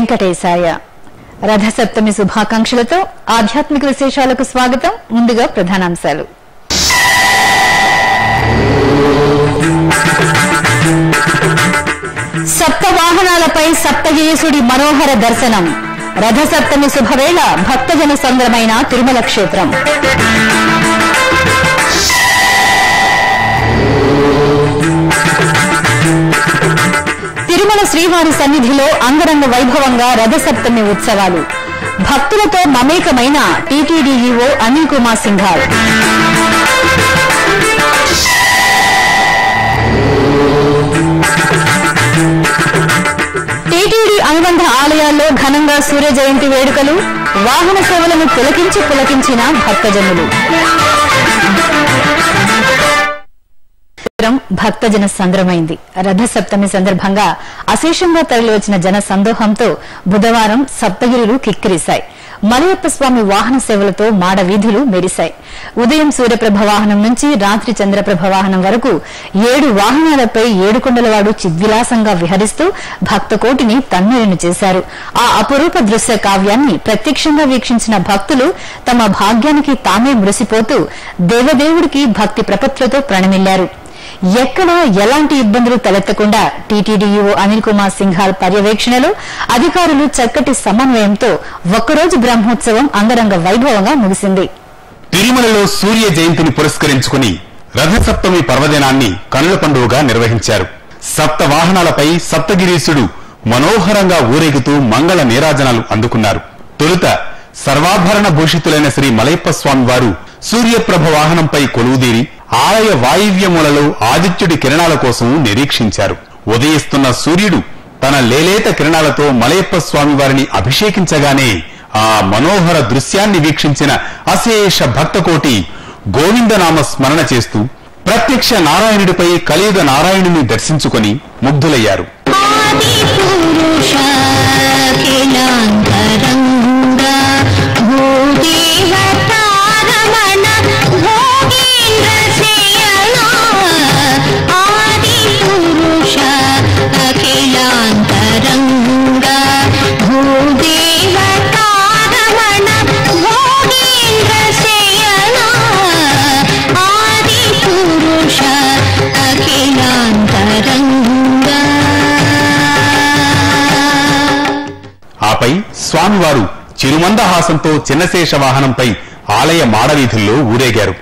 వెంకటేశాయ రథసప్తమి శుభాకాంక్షలతో ఆధ్యాత్మిక విశేషాలకు స్వాగతం ముందుగా ప్రధానాంశాలు సప్త వాహనాలపై సప్తగిరీసుడి మనోహర దర్శనం రథసప్తమి శుభవేళ భక్తజన సంద్రమైన తిరుమల క్షేత్రం తిరుమల శ్రీవారి సన్నిధిలో అంగరంగ వైభవంగా రథసప్తమి ఉత్సవాలు భక్తులతో మమేకమైన టీటీడీఈఓ అనిల్ కుమార్ సింఘాల్ టీటీడీ అనుబంధ ఆలయాల్లో ఘనంగా సూర్య జయంతి వేడుకలు వాహన సేవలను పులకించి పులకించిన భక్తజనులు క్షేత్రం భక్తజన సంద్రమైంది రథసప్తమి సందర్భంగా అశేషంగా తరలివచ్చిన జన సందోహంతో బుధవారం సప్తగిరులు కిక్కిరిశాయి మలయప్ప స్వామి వాహన సేవలతో మాడ వీధులు మెరిశాయి ఉదయం సూర్యప్రభ వాహనం నుంచి రాత్రి చంద్రప్రభ వాహనం వరకు ఏడు వాహనాలపై ఏడుకొండలవాడు చిద్విలాసంగా విహరిస్తూ భక్తకోటిని తన్నులను చేశారు ఆ అపురూప దృశ్య కావ్యాన్ని ప్రత్యక్షంగా వీక్షించిన భక్తులు తమ భాగ్యానికి తామే మురిసిపోతూ దేవదేవుడికి భక్తి ప్రపత్తులతో ప్రణమిల్లారు ఎక్కడ ఎలాంటి ఇబ్బందులు తలెత్తకుండా టీటీడీఈఓ అనిల్ కుమార్ సింఘాల్ పర్యవేక్షణలో అధికారులు చక్కటి సమన్వయంతో ఒక్కరోజు బ్రహ్మోత్సవం అంగరంగ వైభవంగా ముగిసింది తిరుమలలో సూర్య జయంతిని పురస్కరించుకుని రథసప్తమి పర్వదినాన్ని కనుల పండుగగా నిర్వహించారు సప్త వాహనాలపై సప్తగిరీశుడు మనోహరంగా ఊరేగుతూ మంగళ నీరాజనాలు అందుకున్నారు తొలుత సర్వాభరణ భూషితులైన శ్రీ మలయప్ప స్వామి వారు సూర్యప్రభ వాహనంపై కొలువుదీరి ఆలయ వాయువ్యములలో ఆదిత్యుడి కిరణాల కోసం నిరీక్షించారు ఉదయిస్తున్న సూర్యుడు తన లేలేత కిరణాలతో మలయప్ప స్వామి వారిని అభిషేకించగానే ఆ మనోహర దృశ్యాన్ని వీక్షించిన అశేష భక్తకోటి గోవిందనామ స్మరణ చేస్తూ ప్రత్యక్ష నారాయణుడిపై కలియుగ నారాయణుని దర్శించుకొని ముగ్ధులయ్యారు ఆదిపురుషాఖిలాంతరంగ భూదేవతారమణ భోగేంద్ర శయనా ఆదిపురుష అఖిలాంతరంగ భూదేవతారమణ భోగేంద్ర శయనా ఆదిపురుష అఖిలాంతరంగ ఆపై స్వామివారు చిరుమందహాసంతో చిన్నశేష వాహనంపై ఆలయ మాడవీధుల్లో ఊరేగారు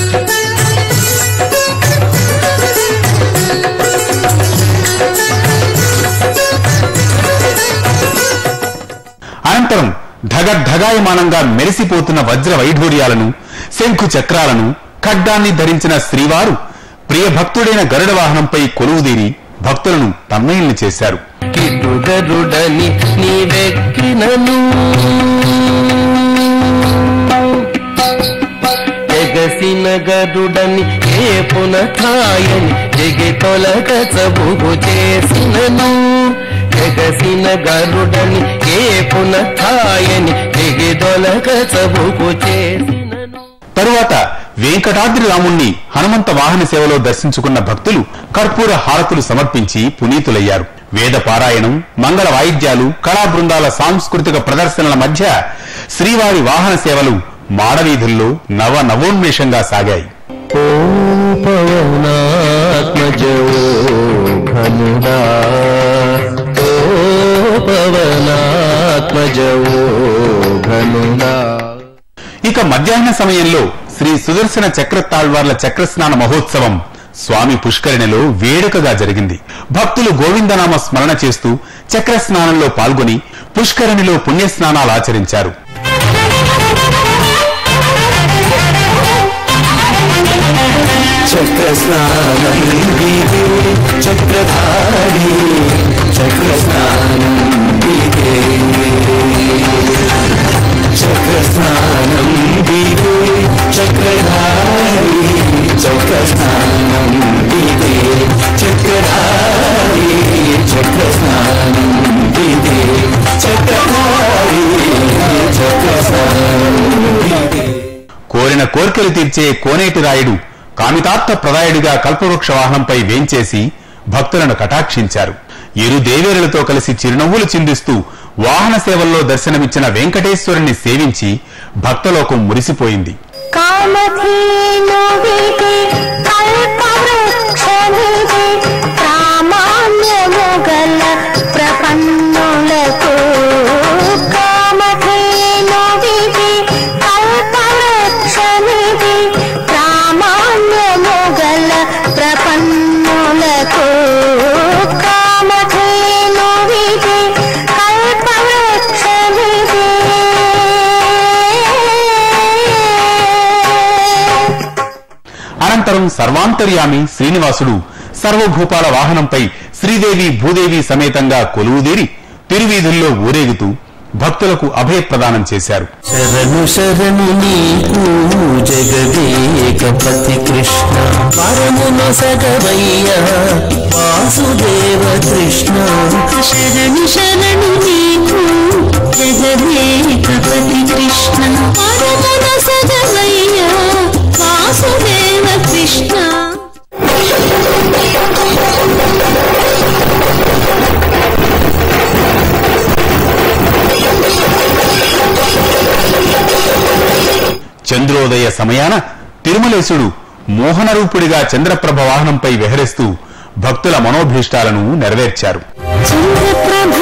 అనంతరం ధగద్ధగాయమానంగా మెరిసిపోతున్న వజ్ర వైఢూర్యాలను శంఖు చక్రాలను ఖడ్గాన్ని ధరించిన శ్రీవారు ప్రియ భక్తుడైన గరుడ వాహనంపై కొలువుదీరి భక్తులను తన్మయుల్ని చేశారు కిటుగరుడని నీవెక్కినను ఎగసిన గరుడని ఏ పునథాయని జగి తొలగ చబుగు చేసినను ఎగసిన గరుడని ఏ పునథాయని జగి తొలగ చబుగు చేసినను తరువాత వెంకటాద్రి రాముణ్ణి హనుమంత వాహన సేవలో దర్శించుకున్న భక్తులు కర్పూర హారతులు సమర్పించి పునీతులయ్యారు వేద పారాయణం మంగళ వాయిద్యాలు కళా బృందాల సాంస్కృతిక ప్రదర్శనల మధ్య శ్రీవారి వాహన సేవలు మాడవీధుల్లో నవ నవోన్మేషంగా సాగాయి ఓం పవనాత్మజో ఘనుడా ఓ పవనాత్మజో ఘనుడా ఇక మధ్యాహ్న సమయంలో శ్రీ సుదర్శన చక్ర తాళ్వార్ల చక్రస్నాన మహోత్సవం స్వామి పుష్కరిణిలో వేడుకగా జరిగింది భక్తులు గోవిందనామ స్మరణ చేస్తూ చక్ర స్నానంలో పాల్గొని పుష్కరిణిలో పుణ్యస్నానాలు ఆచరించారు చక్రస్నానం విదే చక్రధారి చక్రస్నానం విదే చక్రస్నానం విదే చక్రధారి చక్రస్నానం విదే చక్రధారి చక్రస్నానం విదే చక్రధారి చక్రస్నానం విదే కోరిన కోర్కెలు తీర్చే కోనేటి రాయుడు కామితార్థ ప్రదాయుడిగా కల్పవృక్ష వాహనంపై వేంచేసి భక్తులను కటాక్షించారు ఇరు దేవేరులతో కలిసి చిరునవ్వులు చిందిస్తూ వాహన సేవల్లో దర్శనమిచ్చిన వెంకటేశ్వరుని సేవించి భక్తలోకం మురిసిపోయింది కామధేనువిది కల్పవృక్షమిది ప్రామాణ్యముగల ప్రపన్నులకు కామధేనువిది కల్పవృక్షమిది ప్రామాణ్యముగల ప్రపన్నులకు కామధేనువిది కల్పవృక్షమిది అనంతరం సర్వాంతర్యామి శ్రీనివాసుడు సర్వభూపాల వాహనంపై శ్రీదేవి భూదేవి సమేతంగా కొలువుదీరి తిరువీధుల్లో ఊరేగుతూ భక్తులకు అభయప్రదానం చేశారు శరణు శరణు నీకు జగదేకపతి కృష్ణ పరమున సగవయ్య వాసుదేవ కృష్ణ శరణు శరణు నీకు జగదేకపతి కృష్ణ పరమన సగమయ్య వాసుదేవ కృష్ణ చంద్రోదయ సమయాన తిరుమలేశుడు మోహనరూపుడిగా చంద్రప్రభ వాహనంపై విహరిస్తూ భక్తుల మనోభీష్టాలను నెరవేర్చారు చంద్రప్రభ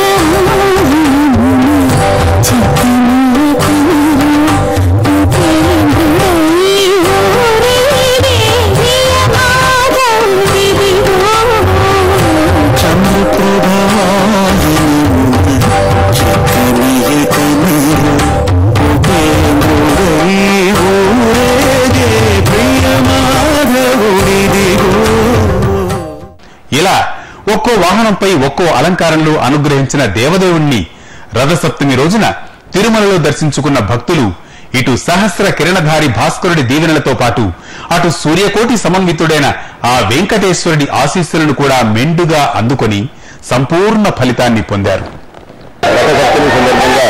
ఇలా ఒక్కో వాహనంపై ఒక్కో అలంకారంలో అనుగ్రహించిన దేవదేవుణ్ణి రథసప్తమి రోజున తిరుమలలో దర్శించుకున్న భక్తులు ఇటు సహస్ర కిరణధారి భాస్కరుడి దీవెనలతో పాటు అటు సూర్యకోటి సమన్వితుడైన ఆ వెంకటేశ్వరుడి ఆశీస్సులను కూడా మెండుగా అందుకొని సంపూర్ణ ఫలితాన్ని పొందారు రథసప్తమి సందర్భంగా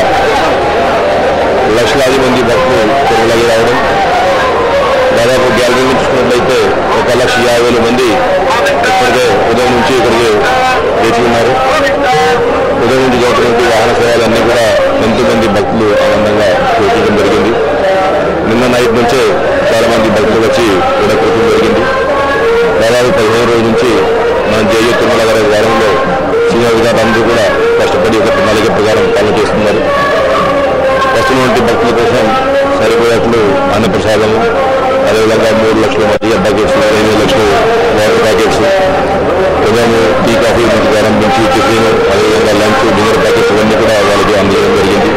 లక్షలాది మంది భక్తులు తిరుమలకి రావడం దాదాపు గ్యాలరీ నుంచి చూసుకున్నట్లయితే ఒక లక్ష యాభై వేల మంది ఇప్పటికే ఉదయం నుంచి ఇక్కడికి వేచి ఉన్నారు ఉదయం నుంచి జరుగుతున్నటువంటి వాహన సేవలన్నీ కూడా ఎంతో మంది భక్తులు ఆనందంగా చూపించడం జరిగింది నిన్న నైట్ నుంచే చాలా మంది భక్తులు వచ్చి ఇక్కడ కూర్చోడం జరిగింది దాదాపు పదిహేను రోజుల నుంచి మన జయ తిరుమల గారి వారంలో సీనియర్ అధికారులు అందరూ కూడా కష్టపడి ఒక ప్రణాళిక ప్రకారం పాలన చేస్తున్నారు వస్తున్నటువంటి భక్తుల కోసం సరిపోయేట్లు అన్నప్రసాదము అదేవిధంగా మూడు లక్షల మధ్య ప్యాకెట్స్ ఎనిమిది లక్షలు వాటర్ ప్యాకెట్స్ ఉదయం టీ కాఫీ నుంచి ప్రారంభించి టిఫిన్ అదేవిధంగా లంచ్ డిన్నర్ ప్యాకెట్స్ ఇవన్నీ కూడా వాళ్ళకి అందజేయడం జరిగింది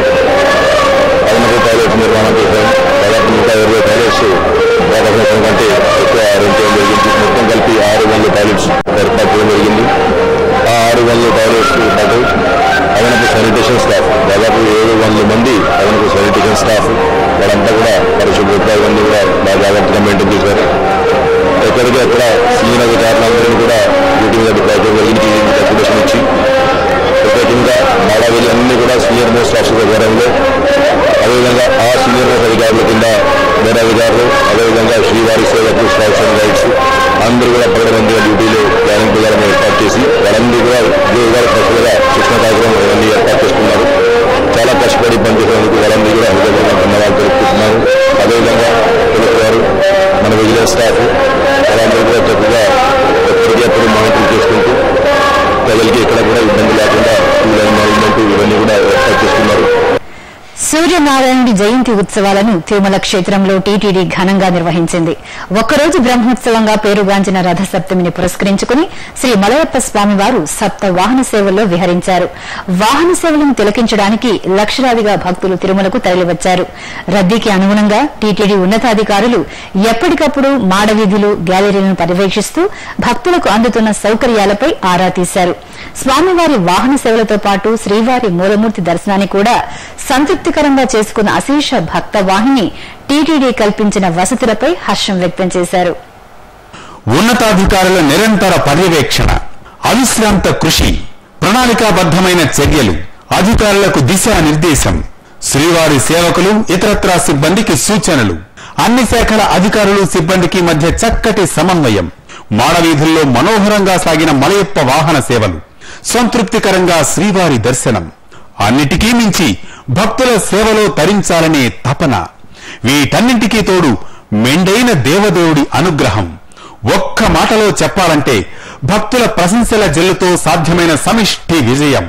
అదనపు టాయిలెట్స్ నిర్మాణం చేశాం దాదాపు నూట ఇరవై టాయిలెట్స్ గత సంవత్సరం కంటే ఎక్కువ అరేంజ్ చేయడం జరిగింది మొత్తం కలిపి ఆరు వందల టాయిలెట్స్ ఏర్పాటు చేయడం జరిగింది ఆ ఆరు వందల టాయిలెట్స్ పాటు అదనపు శానిటేషన్ స్టాఫ్ దాదాపు ఏడు వందల మంది అదనపు శానిటేషన్ స్టాఫ్ వాళ్ళంతా కూడా పరిశుభ్రత ఇవన్నీ కూడా బాగా జాగ్రత్తగా మెయింటైన్ చేశారు ఎక్కడికి అక్కడ సీనియర్ అధికారులందరినీ కూడా డ్యూటీ మీద డిప్లాయ్ చేయడం జరిగింది డెప్యుటేషన్ ఇచ్చి ప్రత్యేకంగా మాడావీలు అన్ని కూడా సీనియర్ మోస్ట్ ఆఫీసర్ ఆధ్వర్యంలో అదేవిధంగా ఆ సీనియర్ మోస్ట్ అధికారుల కింద వేరే అధికారులు అదేవిధంగా శ్రీవారి సేవకు స్టాఫ్స్ అండ్ గైడ్స్ అందరూ కూడా పది మంది డ్యూటీలు ప్లానింగ్ ప్రకారం ఏర్పాటు చేసి వాళ్ళందరూ కూడా ఉద్యోగాలు ప్రజలుగా శిక్షణ కార్యక్రమం ఇవన్నీ ఏర్పాటు చేసుకున్నారు చాలా కష్టపడి పనిచేసేందుకు వాళ్ళందరూ కూడా హృదయపూర్వక ధన్యవాదాలు తెలుపుతున్నాను అదేవిధంగా పోలీసు వారు మన విజిలెన్స్ స్టాఫ్ వాళ్ళందరూ కూడా చక్కగా ఎప్పటికప్పుడు మానిటర్ చేసుకుంటూ ప్రజలకి ఎక్కడ కూడా ఇబ్బంది లేకుండా టూ లైన్ మేనేజ్మెంట్ ఇవన్నీ కూడా ఏర్పాటు చేసుకున్నారు సూర్యనారాయణుడి జయంతి ఉత్సవాలను తిరుమల క్షేత్రంలో టీటీడీ ఘనంగా నిర్వహించింది ఒక్కరోజు బ్రహ్మోత్సవంగా పేరుగాంచిన రథసప్తమిని పురస్కరించుకుని శ్రీ మలయప్ప స్వామివారు సప్త వాహన సేవల్లో విహరించారు వాహన సేవలను తిలకించడానికి లక్షలాదిగా భక్తులు తిరుమలకు తరలివచ్చారు రద్దీకి అనుగుణంగా టీటీడీ ఉన్నతాధికారులు ఎప్పటికప్పుడు మాడవీధులు గ్యాలరీలను పర్యవేక్షిస్తూ భక్తులకు అందుతున్న సౌకర్యాలపై ఆరా తీశారు స్వామివారి వాహన సేవలతో పాటు శ్రీవారి మూలమూర్తి దర్శనాన్ని కూడా సంతృప్తికరంగా చేసుకున్న అశేష భక్త వాహిని టీటీడీ కల్పించిన వసతులపై హర్షం వ్యక్తం చేశారు ఉన్నతాధికారుల నిరంతర పర్యవేక్షణ అవిశ్రాంత కృషి ప్రణాళికాబద్ధమైన చర్యలు అధికారులకు దిశానిర్దేశం శ్రీవారి సేవకులు ఇతరత్రా సిబ్బందికి సూచనలు అన్ని శాఖల అధికారులు సిబ్బందికి మధ్య చక్కటి సమన్వయం మాడవీధుల్లో మనోహరంగా సాగిన మలయప్ప వాహన సేవలు సంతృప్తికరంగా శ్రీవారి దర్శనం అన్నిటికీ మించి భక్తుల సేవలో తరించాలనే తపన వీటన్నింటికీ తోడు మెండైన దేవదేవుడి అనుగ్రహం ఒక్క మాటలో చెప్పాలంటే భక్తుల ప్రశంసల జల్లుతో సాధ్యమైన సమిష్టి విజయం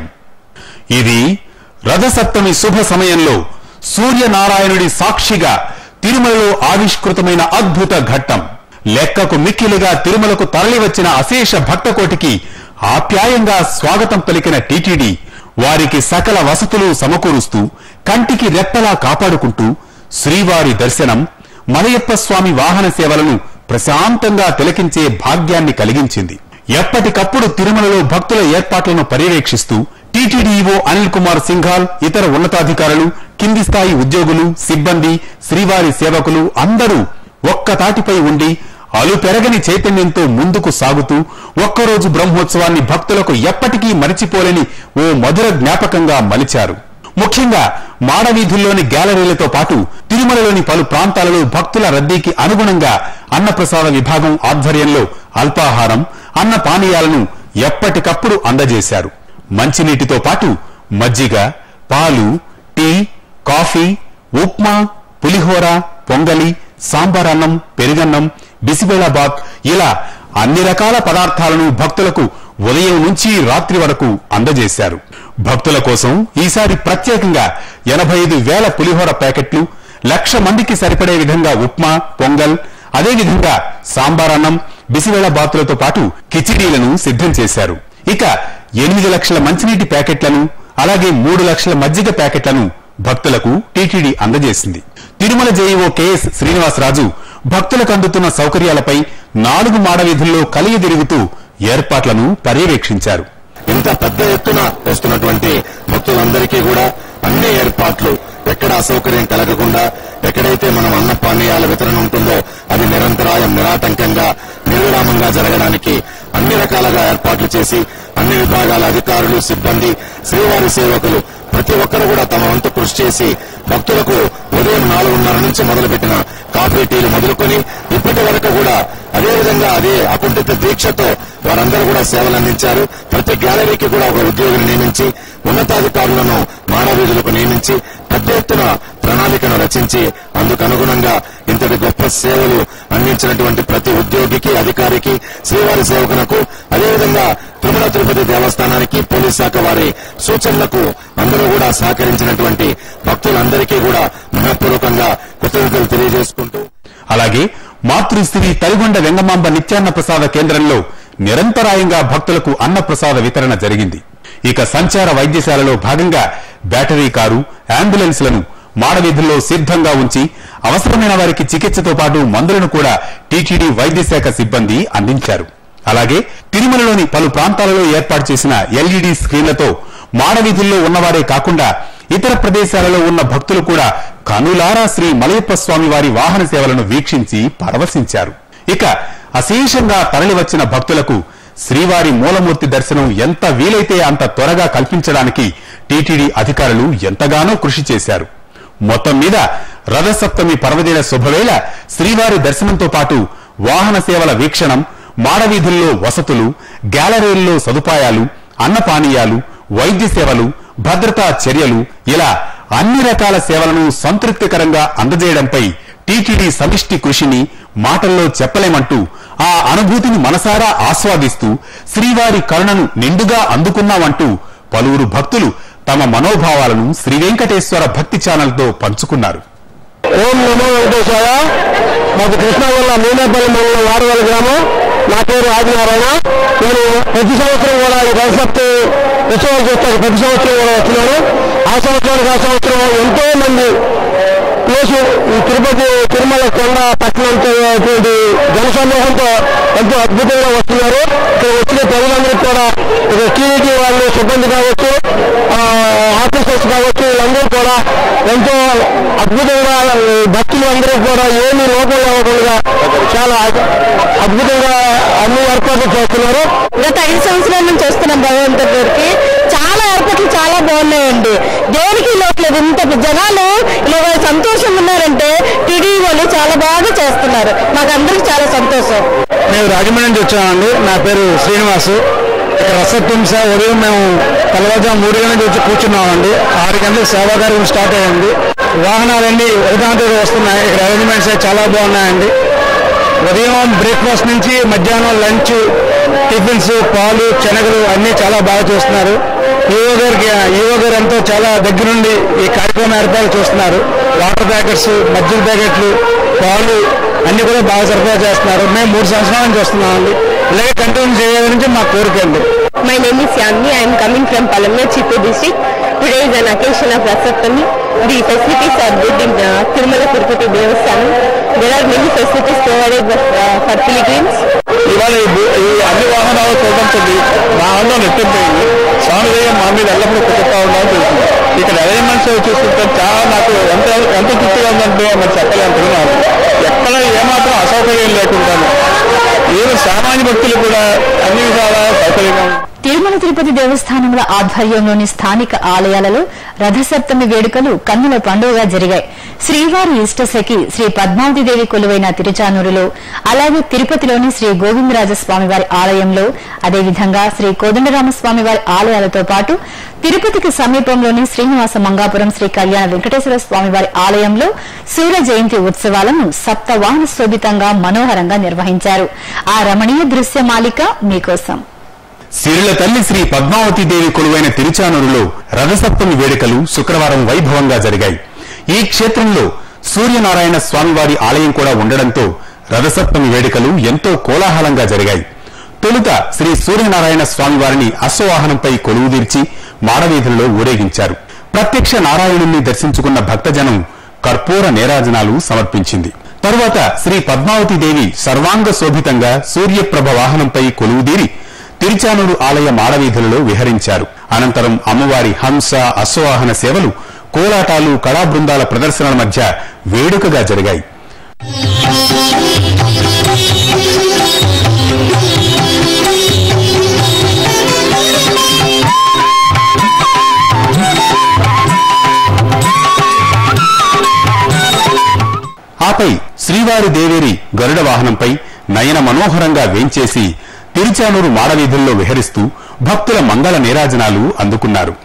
ఇది రథసప్తమి శుభ సమయంలో సూర్యనారాయణుడి సాక్షిగా తిరుమలలో ఆవిష్కృతమైన అద్భుత ఘట్టం లెక్కకు మిక్కిలిగా తిరుమలకు తరలివచ్చిన అశేష భక్తకోటికి ఆప్యాయంగా స్వాగతం పలికిన టీటీడీ వారికి సకల వసతులు సమకూరుస్తూ కంటికి రెప్పలా కాపాడుకుంటూ శ్రీవారి దర్శనం మలయప్ప స్వామి వాహన సేవలను ప్రశాంతంగా తిలకించే భాగ్యాన్ని కలిగించింది ఎప్పటికప్పుడు తిరుమలలో భక్తుల ఏర్పాట్లను పర్యవేక్షిస్తూ టీటీడీఓ అనిల్ కుమార్ సింఘాల్ ఇతర ఉన్నతాధికారులు కింది స్థాయి ఉద్యోగులు సిబ్బంది శ్రీవారి సేవకులు అందరూ ఒక్క తాటిపై ఉండి అలుపెరగని చైతన్యంతో ముందుకు సాగుతూ ఒక్కరోజు బ్రహ్మోత్సవాన్ని భక్తులకు ఎప్పటికీ మరిచిపోలేని ఓ మధుర జ్ఞాపకంగా మలిచారు ముఖ్యంగా మాడవీధుల్లోని గ్యాలరీలతో పాటు తిరుమలలోని పలు ప్రాంతాలలో భక్తుల రద్దీకి అనుగుణంగా అన్నప్రసాద విభాగం ఆధ్వర్యంలో అల్పాహారం అన్న పానీయాలను ఎప్పటికప్పుడు అందజేశారు మంచినీటితో పాటు మజ్జిగ పాలు టీ కాఫీ ఉప్మా పులిహోర పొంగలి సాంబార్ అన్నం పెరుగన్నం బిసిబేళాబాత్ ఇలా అన్ని రకాల పదార్థాలను భక్తులకు ఉదయం నుంచి రాత్రి వరకు అందజేశారు భక్తుల కోసం ఈసారి ప్రత్యేకంగా ఎనభై ఐదు వేల పులిహోర ప్యాకెట్లు లక్ష మందికి సరిపడే విధంగా ఉప్మా పొంగల్ అదేవిధంగా సాంబార్ అన్నం బిసివేళ బాతులతో పాటు కిచిడీలను సిద్ధం చేశారు ఇక ఎనిమిది లక్షల మంచినీటి ప్యాకెట్లను అలాగే మూడు లక్షల మజ్జిగ ప్యాకెట్లను భక్తులకు టీటీడీ అందజేసింది తిరుమల జేఈఓ కెఎస్ శ్రీనివాసరాజు భక్తులకు అందుతున్న సౌకర్యాలపై నాలుగు మాడవీధుల్లో కలిగి తిరుగుతూ ఏర్పాట్లను పర్యవేక్షించారు ఇంత పెద్ద ఎత్తున వస్తున్నటువంటి భక్తులందరికీ కూడా అన్ని ఏర్పాట్లు ఎక్కడ అసౌకర్యం కలగకుండా ఎక్కడైతే మనం అన్న పానీయాల వితరణ ఉంటుందో అది నిరంతరాయం నిరాటంకంగా నిర్విరామంగా జరగడానికి అన్ని రకాలుగా ఏర్పాట్లు చేసి అన్ని విభాగాల అధికారులు సిబ్బంది శ్రీవారి సేవకులు ప్రతి ఒక్కరు కూడా తమ వంతు కృషి చేసి భక్తులకు ఉదయం నాలుగున్నర నుంచి మొదలుపెట్టిన కాఫీ టీలు మొదలుకొని ఇప్పటి వరకు కూడా అదే విధంగా అదే అకుంఠిత దీక్షతో వారందరూ కూడా సేవలు అందించారు ప్రతి గ్యాలరీకి కూడా ఒక ఉద్యోగిని నియమించి ఉన్నతాధికారులను మానవీధులకు నియమించి పెద్ద ఎత్తున ప్రణాళికను రచించి అందుకు అనుగుణంగా ఇంతటి గొప్ప సేవలు అందించినటువంటి ప్రతి ఉద్యోగికి అధికారికి శ్రీవారి సేవకునకు అదేవిధంగా తిరుమల తిరుపతి దేవస్థానానికి పోలీస్ శాఖ వారి సూచనలకు అందరూ కూడా సహకరించినటువంటి భక్తులందరికీ కూడా మనఃపూర్వకంగా కృతజ్ఞతలు తెలియజేసుకుంటూ అలాగే మాతృశ్రీ తరిగొండ వెంగమాంబ నిత్యాన్న ప్రసాద కేంద్రంలో నిరంతరాయంగా భక్తులకు అన్న ప్రసాద వితరణ జరిగింది ఇక సంచార వైద్యశాలలో భాగంగా బ్యాటరీ కారు అంబులెన్స్లను మాడవీధుల్లో సిద్ధంగా ఉంచి అవసరమైన వారికి చికిత్సతో పాటు మందులను కూడా టీటీడీ వైద్యశాఖ సిబ్బంది అందించారు అలాగే తిరుమలలోని పలు ప్రాంతాలలో ఏర్పాటు చేసిన ఎల్ఈడి స్క్రీన్లతో మాడవీధుల్లో ఉన్నవారే కాకుండా ఇతర ప్రదేశాలలో ఉన్న భక్తులు కూడా కనులారా శ్రీ మలయప్ప స్వామి వారి వాహన సేవలను వీక్షించి పరవశించారు ఇక అశేషంగా తరలివచ్చిన భక్తులకు శ్రీవారి మూలమూర్తి దర్శనం ఎంత వీలైతే అంత త్వరగా కల్పించడానికి టీటీడీ అధికారులు ఎంతగానో కృషి చేశారు మొత్తం మీద రథసప్తమి పర్వదిన శుభవేళ శ్రీవారి దర్శనంతో పాటు వాహన సేవల వీక్షణం మాడవీధుల్లో వసతులు గ్యాలరీల్లో సదుపాయాలు అన్నపానీయాలు వైద్య సేవలు భద్రతా చర్యలు ఇలా అన్ని రకాల సేవలను సంతృప్తికరంగా అందజేయడంపై టీటీడీ సమిష్టి కృషిని మాటల్లో చెప్పలేమంటూ ఆ అనుభూతిని మనసారా ఆస్వాదిస్తూ శ్రీవారి కరుణను నిండుగా అందుకున్నామంటూ పలువురు భక్తులు తమ మనోభావాలను శ్రీ వెంకటేశ్వర భక్తి ఛానల్తో పంచుకున్నారు ఓం నమో వెంకటేశ్వర మాకు కృష్ణా జిల్లా మీనేపల్లి మండలం వాడవల గ్రామం నా పేరు ఆదినారాయణ నేను ప్రతి సంవత్సరం కూడా ఈ రథసప్తి ఉత్సవాలు చూస్తాను ప్రతి సంవత్సరం కూడా వస్తున్నాను ఆ సంవత్సరానికి ఆ సంవత్సరం ఎంతో మంది ప్లేసు ఈ తిరుపతి తిరుమల కొండ పట్టణంతో జనసమూహంతో ఎంతో అద్భుతంగా వస్తున్నారు ఇక్కడ వచ్చిన ప్రజలందరికీ కూడా ఇక్కడ టీడీటీ వాళ్ళు సిబ్బంది కావచ్చు ఆ, ఆఫీసర్స్ కావచ్చు వీళ్ళందరూ కూడా ఎంతో అద్భుతంగా ఈ భక్తులు అందరూ కూడా ఏమీ లోపం లేకుండా చాలా అద్- అద్భుతంగా అన్ని ఏర్పాట్లు చేస్తున్నారు గత ఐదు సంవత్సరాల నుంచి వస్తున్నాం భగవంతుడి దగ్గరికి చాలా ఏర్పాట్లు చాలా బాగున్నాయండి దేనికి లోపలేదు ఇంత జనాలు ఇలా సంతోషంగా ఉన్నారంటే టీడీ వాళ్ళు చాలా బాగా చేస్తున్నారు మాకు అందరికి చాలా సంతోషం మేము రాజమండ్రి నుంచి వచ్చామండి నా పేరు శ్రీనివాసు ఇక్కడ రసత్వం సేవ ఉదయం మేము తెల్లవారుజాము మూడు గంటల నుంచి వచ్చి కూర్చున్నామండి ఆరు గంటలకు సేవా కార్యక్రమం స్టార్ట్ అయ్యింది వాహనాలన్నీ ఒకదాంతో వస్తున్నాయి ఇక్కడ అరేంజ్మెంట్స్ చాలా బాగున్నాయండి ఉదయం బ్రేక్ఫాస్ట్ నుంచి మధ్యాహ్నం లంచ్ టిఫిన్స్ పాలు శనగలు అన్నీ చాలా బాగా చూస్తున్నారు ఈవో గారికి ఈవో గారు ఎంతో చాలా దగ్గరుండి ఈ కార్యక్రమం ఏర్పాటు చూస్తున్నారు వాటర్ ప్యాకెట్స్ మజ్జిగ ప్యాకెట్లు పాలు అన్ని కూడా బాగా సరఫరా చేస్తున్నారు మేము మూడు సంవత్సరాల నుంచి వస్తున్నామండి ఇలాగే కంటిన్యూ చేయాలని మా కోరిక అండి My name is Yamni. I am coming from Palamna, Chittoor district. Today is an occasion of Rasaptami. The facilities are good in uh, Tirumala Tirupati Devasthanam. There are many facilities provided for, uh, for pilgrims. ఇవాళ ఈ భూ- ఈ అన్ని వాహనాలు చూడడంతో మా ఆనందం నెట్టిపోయింది స్వామి దయ మా మీద ఎల్లప్పుడూ కుదురుతా ఉన్నామని తెలిసింది ఇక్కడ అరేంజ్మెంట్స్ చూస్తుంటే చాలా నాకు ఎంత ఎంత తృప్తిగా ఉందంటే మరి చెప్పలేకపోతున్నాను ఎక్కడ ఏమాత్రం అసౌకర్యం లేకుండాను ఏదో సామాన్య భక్తులు కూడా అన్ని విధాలా సౌకర్యంగా ఉంది తిరుమల తిరుపతి దేవస్థానముల ఆధ్వర్యంలోని స్థానిక ఆలయాలలో రథసప్తమి వేడుకలు కన్నుల పండుగగా జరిగాయి శ్రీవారి ఇష్టసఖి శ్రీ పద్మావతిదేవి కొలువైన తిరుచానూరులో అలాగే తిరుపతిలోని శ్రీ గోవిందరాజస్వామి వారి ఆలయంలో అదేవిధంగా శ్రీ కోదండరామస్వామి వారి ఆలయాలతో పాటు తిరుపతికి సమీపంలోని శ్రీనివాస మంగాపురం శ్రీ కళ్యాణ వెంకటేశ్వర స్వామి వారి ఆలయంలో సూర్య జయంతి ఉత్సవాలను సప్తవాహన శోభితంగా మనోహరంగా నిర్వహించారు ఆ రమణీయ దృశ్యమాలిక మీకోసం సిరిల తల్లి శ్రీ పద్మావతి దేవి కొలువైన తిరుచానూరులో రథసప్తమి వేడుకలు శుక్రవారం వైభవంగా జరిగాయి ఈ క్షేత్రంలో సూర్యనారాయణ స్వామివారి ఆలయం కూడా ఉండడంతో రథసప్తమి వేడుకలు ఎంతో కోలాహలంగా జరిగాయి తొలుత శ్రీ సూర్యనారాయణ స్వామివారిని అశ్వవాహనంపై కొలువుదీర్చి మాడవీధుల్లో ఊరేగించారు ప్రత్యక్ష నారాయణుణ్ణి దర్శించుకున్న భక్తజనం కర్పూర నేరాజనాలు సమర్పించింది తరువాత శ్రీ పద్మావతి దేవి సర్వాంగ శోభితంగా సూర్యప్రభ వాహనంపై కొలువుదీరి తిరుచానూరు ఆలయ మాడవీధులలో విహరించారు అనంతరం అమ్మవారి హంస అశ్వవాహన సేవలు కోలాటాలు కళా బృందాల ప్రదర్శనల మధ్య వేడుకగా జరిగాయి ఆపై శ్రీవారి దేవేరి గరుడ వాహనంపై నయన మనోహరంగా వేంచేసి తిరుచానూరు మాడవీధుల్లో విహరిస్తూ భక్తుల మంగళ నీరాజనాలు అందుకున్నారు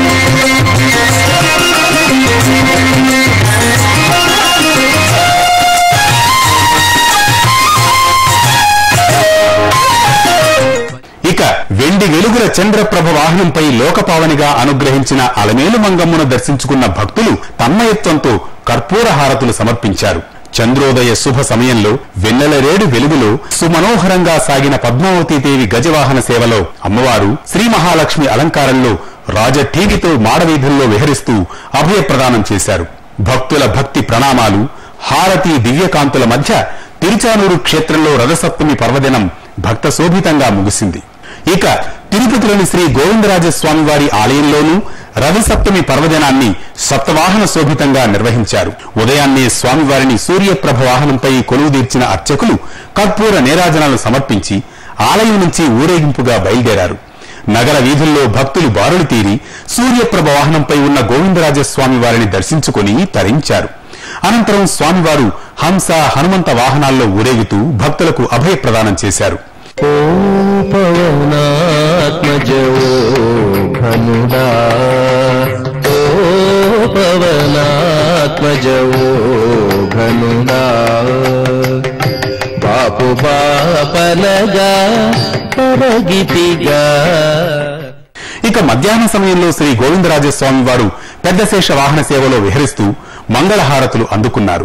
ఇక వెండి వెలుగుల చంద్రప్రభ వాహనంపై లోకపావనిగా అనుగ్రహించిన అలమేలు మంగమ్మను దర్శించుకున్న భక్తులు తన్మయత్వంతో కర్పూర హారతులు సమర్పించారు చంద్రోదయ శుభ సమయంలో వెన్నెల రేడు వెలుగులో సుమనోహరంగా సాగిన పద్మావతీదేవి గజవాహన సేవలో అమ్మవారు శ్రీ మహాలక్ష్మి అలంకారంలో రాజఠీగితో మాడవీధుల్లో విహరిస్తూ అభయప్రదానం చేశారు భక్తుల భక్తి ప్రణామాలు హారతి దివ్యకాంతుల మధ్య తిరుచానూరు క్షేత్రంలో రథసప్తమి పర్వదినం భక్త శోభితంగా ముగిసింది ఇక తిరుపతిలోని శ్రీ గోవిందరాజస్వామి వారి ఆలయంలోనూ రథసప్తమి పర్వదినాన్ని సప్తవాహన శోభితంగా నిర్వహించారు ఉదయాన్నే స్వామివారిని సూర్యప్రభ వాహనంపై కొలువుదీర్చిన అర్చకులు కర్పూర నీరాజనాలు సమర్పించి ఆలయం నుంచి ఊరేగింపుగా బయలుదేరారు నగర వీధుల్లో భక్తులు బారులు తీరి సూర్యప్రభ వాహనంపై ఉన్న గోవిందరాజస్వామి వారిని దర్శించుకుని తరించారు అనంతరం స్వామివారు హంస హనుమంత వాహనాల్లో ఊరేగుతూ భక్తులకు అభయ ప్రదానం చేశారు ఓ పవనాత్మజవో ఘనుడా ఓ పవనాత్మజవో ఘనుడా బాపు బాపలగా పరగితిగా ఇక మధ్యాహ్న సమయంలో శ్రీ గోవిందరాజస్వామి వారు పెద్దశేష వాహన సేవలో విహరిస్తూ మంగళహారతులు అందుకున్నారు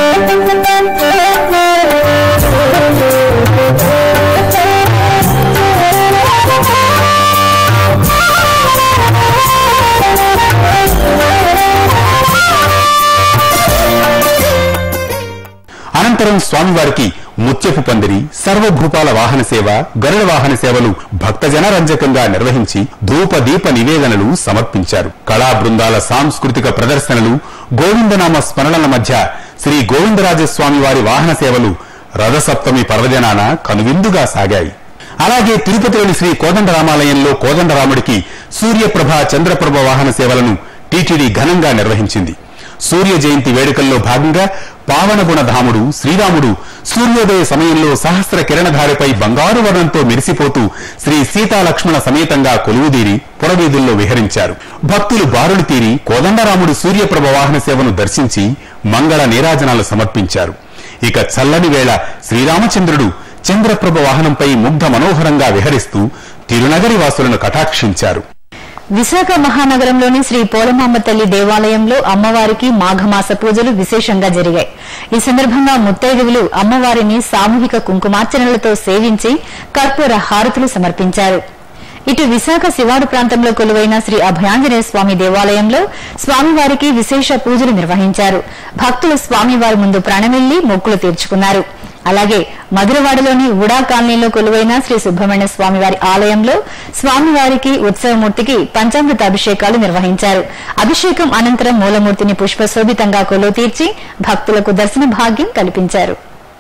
అనంతరం స్వామివారికి ముత్యపు పందిరి సర్వభూపాల వాహన సేవ గరుడ వాహన సేవలు భక్తజన రంజకంగా నిర్వహించి ధూప దీప నివేదనలు సమర్పించారు కళా బృందాల సాంస్కృతిక ప్రదర్శనలు గోవిందనామ స్మరణల మధ్య శ్రీ గోవిందరాజస్వామి వారి వాహన సేవలు రథసప్తమి పర్వదినాన కనువిందుగా సాగాయి అలాగే తిరుపతిలోని శ్రీ కోదండరామాలయంలో కోదండరాముడికి సూర్యప్రభ చంద్రప్రభ వాహన సేవలను టీటీడీ ఘనంగా నిర్వహించింది సూర్య జయంతి వేడుకల్లో భాగంగా పావనగుణ ధాముడు శ్రీరాముడు సూర్యోదయ సమయంలో సహస్ర కిరణధారిపై బంగారు వర్ణంతో మెరిసిపోతూ శ్రీ సీతాలక్ష్మణ సమేతంగా కొలువుదీరి పురవీధుల్లో విహరించారు భక్తులు బారులు తీరి కోదండరాముడు సూర్యప్రభ వాహన సేవను దర్శించి మంగళ నీరాజనాలు సమర్పించారు ఇక చల్లని వేళ శ్రీరామచంద్రుడు చంద్రప్రభ వాహనంపై ముగ్ధ మనోహరంగా విహరిస్తూ తిరునగరి వాసులను కటాక్షించారు విశాఖ మహానగరంలోని శ్రీ పోలమాంబ తల్లి దేవాలయంలో అమ్మవారికి మాఘమాస పూజలు విశేషంగా జరిగాయి ఈ సందర్భంగా ముత్తైదువులు అమ్మవారిని సామూహిక కుంకుమార్చనలతో సేవించి కర్పూర హారతులు సమర్పించారు ఇటు విశాఖ శివాడు ప్రాంతంలో కొలువైన శ్రీ అభయాంజనేయ స్వామి దేవాలయంలో స్వామివారికి విశేష పూజలు నిర్వహించారు భక్తులు స్వామివారి ముందు ప్రణమిల్లి మొక్కులు తీర్చుకున్నారు అలాగే మధురవాడలోని ఉడా కాలనీలో కొలువైన శ్రీ సుబ్రహ్మణ్య స్వామివారి ఆలయంలో స్వామివారికి ఉత్సవమూర్తికి పంచామృత అభిషేకాలు నిర్వహించారు అభిషేకం అనంతరం మూలమూర్తిని పుష్పశోభితంగా కొలువు తీర్చి భక్తులకు దర్శన భాగ్యం కల్పించారు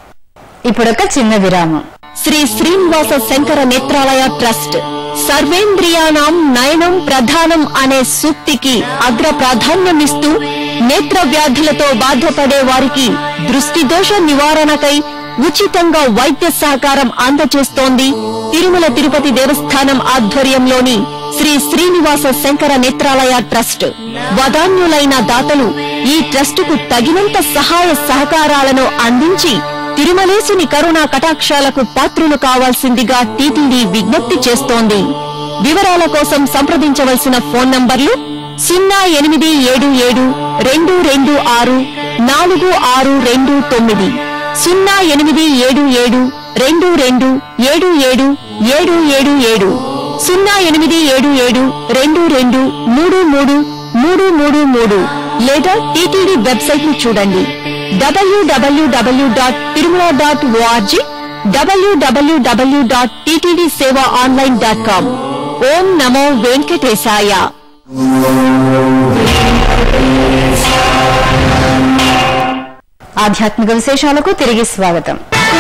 ఇప్పుడొక చిన్న విరామం శ్రీ శ్రీనివాస శంకర నేత్రాలయ ట్రస్ట్ సర్వేంద్రియాణం నయనం ప్రధానం అనే సూక్తికి అగ్ర ప్రాధాన్యమిస్తూ నేత్ర వ్యాధులతో బాధపడే వారికి దృష్టి దోష నివారణకై ఉచితంగా వైద్య సహకారం అందజేస్తోంది తిరుమల తిరుపతి దేవస్థానం ఆధ్వర్యంలోని శ్రీ శ్రీనివాస శంకర నేత్రాలయ ట్రస్ట్ వదాన్యులైన దాతలు ఈ ట్రస్టుకు తగినంత సహాయ సహకారాలను అందించి తిరుమలేసుని కరుణా కటాక్షాలకు పాత్రులు కావాల్సిందిగా టీటీడీ విజ్ఞప్తి చేస్తోంది వివరాల కోసం సంప్రదించవలసిన ఫోన్ నంబర్లు సున్నా ఎనిమిది ఏడు ఏడు రెండు రెండు ఆరు నాలుగు ఆరు రెండు తొమ్మిది సున్నా ఎనిమిది ఏడు ఏడు రెండు రెండు ఏడు ఏడు ఏడు ఏడు ఏడు సున్నా ఎనిమిది ఏడు ఏడు రెండు రెండు మూడు మూడు మూడు మూడు మూడు లేదా టీటీడీ వెబ్సైట్ ను చూడండి WWW dot Tirumala dot ORG WWW dot TTD seva online dot com ఓం నమో వెంకటేశాయ ఆధ్యాత్మిక విశేషాలకు తిరిగి స్వాగతం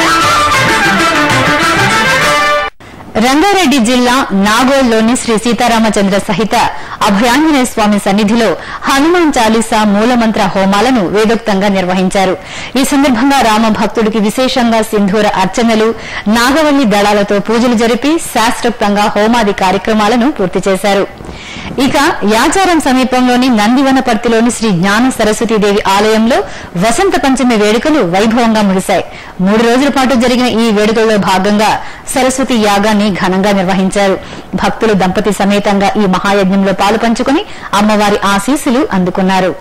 రంగారెడ్డి జిల్లా నాగోల్లోని శ్రీ సీతారామచంద్ర సహిత అభయాంజనేయ స్వామి సన్నిధిలో హనుమాన్ చాలీసా మూలమంత్ర హోమాలను వేదోక్తంగా నిర్వహించారు ఈ సందర్భంగా రామ భక్తుడికి విశేషంగా సింధూర అర్చనలు నాగవల్లి దళాలతో పూజలు జరిపి శాస్త్రోక్తంగా హోమాది కార్యక్రమాలను పూర్తి చేశారు ఇక యాచారం సమీపంలోని నందివనపర్తిలోని శ్రీ జ్ఞాన సరస్వతీదేవి ఆలయంలో వసంత పంచమి వేడుకలు వైభవంగా ముగిశాయి మూడు రోజుల పాటు జరిగిన ఈ వేడుకల్లో భాగంగా సరస్వతి యాగాన్ని ఘనంగా నిర్వహించారు భక్తులు దంపతి సమేతంగా ఈ మహాయజ్ఞంలో పాలు పంచుకుని అమ్మవారి ఆశీస్సులు అందుకున్నారు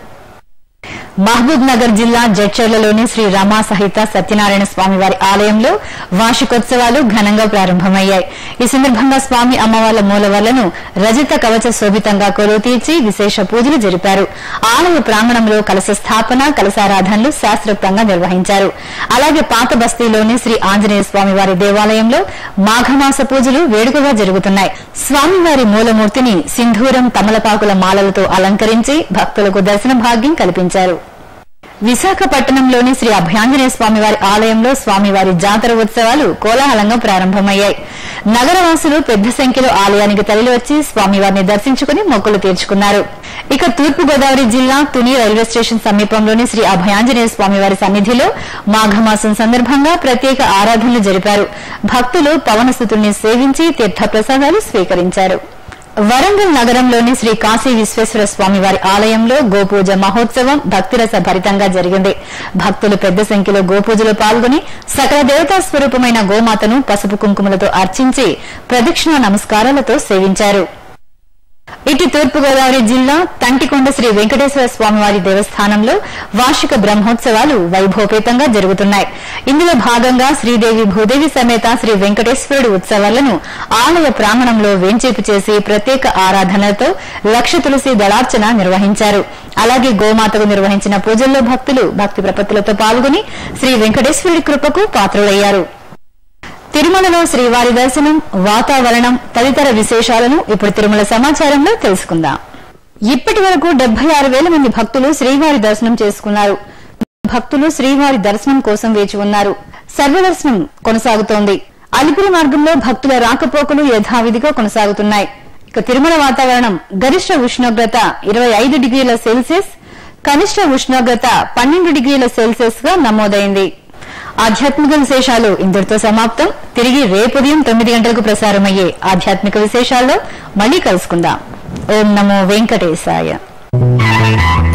మహబూబ్ నగర్ జిల్లా జడ్చర్లలోని శ్రీ రమా సహిత సత్యనారాయణ స్వామి వారి ఆలయంలో వార్షికోత్సవాలు ఘనంగా ప్రారంభమయ్యాయి ఈ సందర్భంగా స్వామి అమ్మవార్ల మూలవర్లను రజత కవచ శోభితంగా కొలువు తీర్చి విశేష పూజలు జరిపారు ఆలయ ప్రాంగణంలో కలశ స్థాపన కలశారాధనలు శాస్త్రోక్తంగా నిర్వహించారు అలాగే పాత బస్తీలోని శ్రీ ఆంజనేయ స్వామి వారి దేవాలయంలో మాఘమాస పూజలు వేడుకగా జరుగుతున్నాయి స్వామివారి మూలమూర్తిని సింధూరం తమలపాకుల మాలలతో అలంకరించి భక్తులకు దర్శన భాగ్యం కల్పించారు విశాఖపట్నంలోని శ్రీ అభయాంజనేయ స్వామివారి ఆలయంలో స్వామివారి జాతర ఉత్సవాలు కోలాహలంగా ప్రారంభమయ్యాయి నగరవాసులు పెద్ద సంఖ్యలో ఆలయానికి తరలివచ్చి స్వామివారిని దర్శించుకుని మొక్కులు తీర్చుకున్నారు ఇక తూర్పు గోదావరి జిల్లా తుని రైల్వే స్టేషన్ సమీపంలోని శ్రీ అభయాంజనేయ స్వామివారి సన్నిధిలో మాఘమాసం సందర్భంగా ప్రత్యేక ఆరాధనలు జరిపారు భక్తులు పవనస్థుతుల్ని సేవించి తీర్థప్రసాదాలు స్వీకరించారు వరంగల్ నగరంలోని శ్రీ కాశీ విశ్వేశ్వర స్వామి వారి ఆలయంలో గోపూజ మహోత్సవం భక్తిరస భరితంగా జరిగింది భక్తులు పెద్ద సంఖ్యలో గోపూజలో పాల్గొని సకల దేవతా స్వరూపమైన గోమాతను పసుపు కుంకుమలతో అర్చించి ప్రదక్షిణ నమస్కారాలతో సేవించారు ఇటు తూర్పుగోదావరి జిల్లా తంటికొండ శ్రీ వెంకటేశ్వర స్వామివారి దేవస్థానంలో వార్షిక బ్రహ్మోత్సవాలు వైభవపేతంగా జరుగుతున్నాయి ఇందులో భాగంగా శ్రీదేవి భూదేవి సమేత శ్రీ వెంకటేశ్వరుడు ఉత్సవాలను ఆలయ ప్రాంగణంలో వేంచేపు చేసి ప్రత్యేక ఆరాధనలతో లక్ష తులసి దళార్చన నిర్వహించారు అలాగే గోమాతకు నిర్వహించిన పూజల్లో భక్తులు భక్తి ప్రపత్తులతో పాల్గొని శ్రీ వెంకటేశ్వరుడి కృపకు పాత్రులయ్యారు తిరుమలలో శ్రీవారి దర్శనం వాతావరణం తదితర విశేషాలను ఇప్పుడు తిరుమల సమాచారంలో తెలుసుకుందాం ఇప్పటి వరకు డెబ్బై ఆరు వేల మంది భక్తులు శ్రీవారి దర్శనం చేసుకున్నారు భక్తులు శ్రీవారి దర్శనం కోసం వేచి ఉన్నారు సర్వదర్శనం కొనసాగుతోంది అలిపిరి మార్గంలో భక్తుల రాకపోకలు యథావిధిగా కొనసాగుతున్నాయి ఇక తిరుమల వాతావరణం గరిష్ట ఉష్ణోగ్రత ఇరవై ఐదు డిగ్రీల సెల్సియస్ కనిష్ట ఉష్ణోగ్రత పన్నెండు డిగ్రీల సెల్సియస్ గా నమోదైంది ఆధ్యాత్మిక విశేషాలు ఇంతటితో సమాప్తం తిరిగి రేపు ఉదయం తొమ్మిది గంటలకు ప్రసారమయ్యే ఆధ్యాత్మిక విశేషాల్లో మళ్ళీ కలుసుకుందాం ఓం నమో వెంకటేశాయ